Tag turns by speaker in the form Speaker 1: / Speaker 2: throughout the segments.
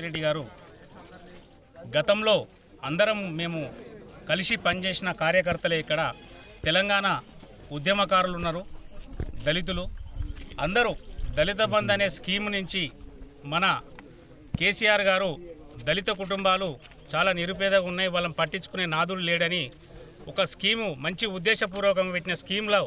Speaker 1: రెడ్డి గారు గతంలో అందరం మేము కలిసి పనిచేసిన కార్యకర్తలే ఇక్కడ తెలంగాణ ఉద్యమకారులు ఉన్నారు దళితులు అందరూ దళిత బంధు అనే స్కీమ్ నుంచి మన కేసీఆర్ గారు దళిత కుటుంబాలు చాలా నిరుపేదగా ఉన్నాయి వాళ్ళని పట్టించుకునే నాదులు లేడని ఒక స్కీము మంచి ఉద్దేశపూర్వకంగా పెట్టిన స్కీమ్లో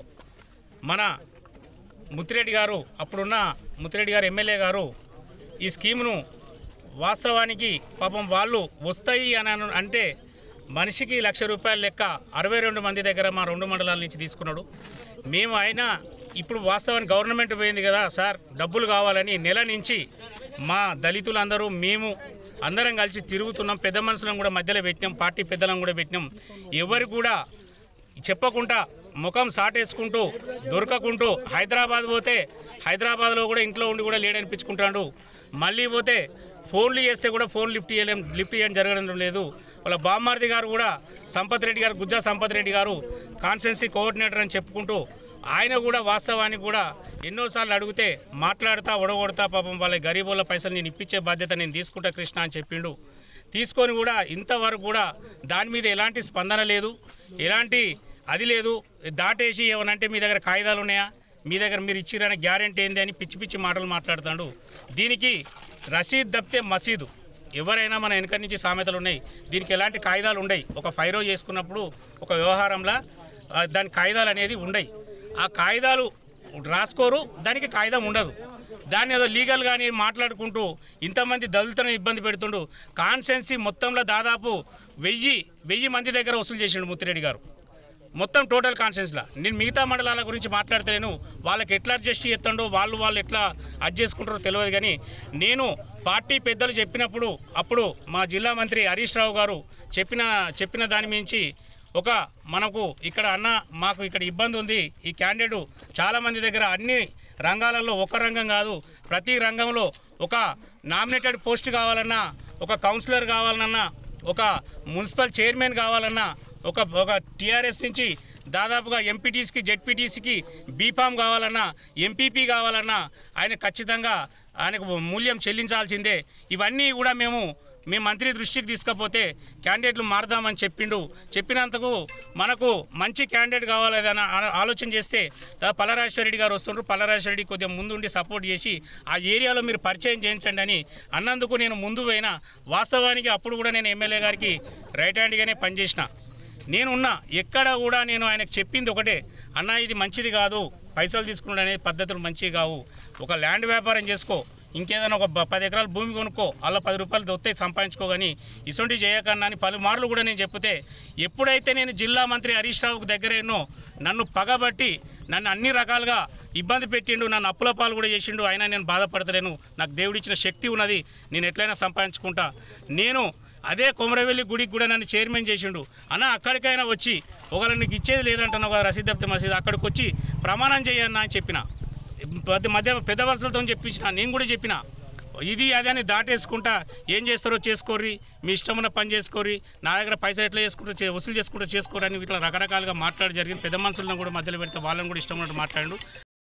Speaker 1: మన ముత్తిరెడ్డి గారు అప్పుడున్న ముత్తిరెడ్డి గారు ఎమ్మెల్యే గారు ఈ స్కీమును వాస్తవానికి పాపం వాళ్ళు వస్తాయి అని అను- అంటే మనిషికి లక్ష రూపాయల లెక్క అరవై రెండు మంది దగ్గర మా రెండు మండలాల నుంచి తీసుకున్నాడు మేము అయినా ఇప్పుడు వాస్తవానికి గవర్నమెంట్ పోయింది కదా సార్ డబ్బులు కావాలని నెల నుంచి మా దళితులందరూ మేము అందరం కలిసి తిరుగుతున్నాం పెద్ద మనుషులను కూడా మధ్యలో పెట్టినాం పార్టీ పెద్దలను కూడా పెట్టినాం ఎవరు కూడా చెప్పకుండా ముఖం సాటేసుకుంటూ దొరకకుంటూ హైదరాబాద్ పోతే హైదరాబాద్లో కూడా ఇంట్లో ఉండి కూడా లేడనిపించుకుంటాడు మళ్ళీ పోతే ఫోన్లు చేస్తే కూడా ఫోన్ లిఫ్ట్ చేయలేం లిఫ్ట్ చేయడం జరగడం లేదు వాళ్ళ బామ్మార్ది గారు కూడా సంపత్ రెడ్డి గారు గుజ్జా సంపత్ రెడ్డి గారు కాన్స్టెన్సీ కోఆర్డినేటర్ అని చెప్పుకుంటూ ఆయన కూడా వాస్తవానికి కూడా ఎన్నోసార్లు అడిగితే మాట్లాడతా ఒడగొడతా పాపం వాళ్ళ గరీబుల పైసలు నేను ఇప్పించే బాధ్యత నేను తీసుకుంటా కృష్ణ అని చెప్పిండు తీసుకొని కూడా ఇంతవరకు కూడా దాని మీద ఎలాంటి స్పందన లేదు ఎలాంటి అది లేదు దాటేసి ఏమనంటే మీ దగ్గర కాగితాలు ఉన్నాయా మీ దగ్గర మీరు ఇచ్చిరని గ్యారెంటీ ఏంది అని పిచ్చి పిచ్చి మాటలు మాట్లాడుతాడు దీనికి రసీద్ తప్పితే మసీదు ఎవరైనా మన వెనక నుంచి సామెతలు ఉన్నాయి దీనికి ఎలాంటి కాగితాలు ఉండయి ఒక ఫైరో చేసుకున్నప్పుడు ఒక వ్యవహారంలో ఆ, దాని కాగితాలు అనేది ఉండయి ఆ కాగితాలు రాసుకోరు దానికి కాగితం ఉండదు దాన్ని ఏదో లీగల్ కానీ మాట్లాడుకుంటూ ఇంతమంది దళితులను ఇబ్బంది పెడుతుండు కాన్స్టెన్సీ మొత్తంలో దాదాపు వెయ్యి వెయ్యి మంది దగ్గర వసూలు చేసిండు ముత్తిరెడ్డి గారు మొత్తం టోటల్ కాన్షియన్స్లో నేను మిగతా మండలాల గురించి మాట్లాడతలేను వాళ్ళకి ఎట్లా అడ్జస్ట్ చేస్తుండో వాళ్ళు వాళ్ళు ఎట్లా అడ్జస్ట్ చేసుకుంటారో తెలియదు కానీ నేను పార్టీ పెద్దలు చెప్పినప్పుడు అప్పుడు మా జిల్లా మంత్రి హరీష్ రావు గారు చెప్పిన చెప్పిన దాని మించి ఒక మనకు ఇక్కడ అన్న మాకు ఇక్కడ ఇబ్బంది ఉంది ఈ క్యాండిడేట్ చాలామంది దగ్గర అన్ని రంగాలలో ఒక రంగం కాదు ప్రతి రంగంలో ఒక నామినేటెడ్ పోస్ట్ కావాలన్నా ఒక కౌన్సిలర్ కావాలన్నా ఒక మున్సిపల్ చైర్మన్ కావాలన్నా ఒక ఒక టీఆర్ఎస్ నుంచి దాదాపుగా ఎంపీటీసీకి జెడ్పీటీసీకి బీఫామ్ కావాలన్నా ఎంపీపీ కావాలన్నా ఆయన ఖచ్చితంగా ఆయనకు మూల్యం చెల్లించాల్సిందే ఇవన్నీ కూడా మేము మీ మంత్రి దృష్టికి తీసుకపోతే క్యాండిడేట్లు మారుదామని చెప్పిండు చెప్పినందుకు మనకు మంచి క్యాండిడేట్ కావాలని ఆ- ఆలోచన చేస్తే దా- పల్లరాజేశ్వరరెడ్డి గారు వస్తుండ్రు పల్లరాజేశ్వరరెడ్డి కొద్దిగా ముందుండి సపోర్ట్ చేసి ఆ ఏరియాలో మీరు పరిచయం చేయించండి అని అన్నందుకు నేను ముందు పోయినా వాస్తవానికి అప్పుడు కూడా నేను ఎమ్మెల్యే గారికి రైట్ హ్యాండ్గానే పనిచేసిన నేనున్నా ఎక్కడ కూడా నేను ఆయనకు చెప్పింది ఒకటే అన్న ఇది మంచిది కాదు పైసలు తీసుకున్నాడు అనేది పద్ధతులు మంచివి కావు ఒక ల్యాండ్ వ్యాపారం చేసుకో ఇంకేదైనా ఒక బ- పది ఎకరాల భూమి కొనుక్కో అలా పది రూపాయలు దొత్తే సంపాదించుకో కానీ ఇటువంటి చేయకన్నా అని పలుమార్లు కూడా నేను చెప్తే ఎప్పుడైతే నేను జిల్లా మంత్రి హరీష్ రావుకు దగ్గరేనో నన్ను పగబట్టి నన్ను అన్ని రకాలుగా ఇబ్బంది పెట్టిండు నన్ను అప్పుల పాలు కూడా చేసిండు అయినా నేను బాధపడతలేను నాకు దేవుడిచ్చిన శక్తి ఉన్నది నేను ఎట్లయినా సంపాదించుకుంటా నేను అదే కొమరవెల్లి గుడికి కూడా నన్ను చైర్మన్ చేసిండు అన్న అక్కడికైనా వచ్చి ఒకవేళ నీకు ఇచ్చేది లేదంటున్నావు కదా రసీద్ దప్తే మసీద్ అక్కడికి వచ్చి ప్రమాణం చేయన్నా అని చెప్పిన మధ్య మధ్య పెద్ద వరుసలతో చెప్పించిన నేను కూడా చెప్పిన ఇది అదే అని దాటేసుకుంటా ఏం చేస్తారో చేసుకోర్రి మీ ఇష్టమున్న పని చేసుకోర్రి నా దగ్గర పైసలు ఎట్లా చేసుకుంటారో చే- వసూలు చేసుకుంటూ చేసుకోరు అని ఇట్లా రకరకాలుగా మాట్లాడి జరిగింది పెద్ద మనుషులను కూడా మధ్యలో పెడితే వాళ్ళని కూడా ఇష్టం ఉన్నట్టు మాట్లాడు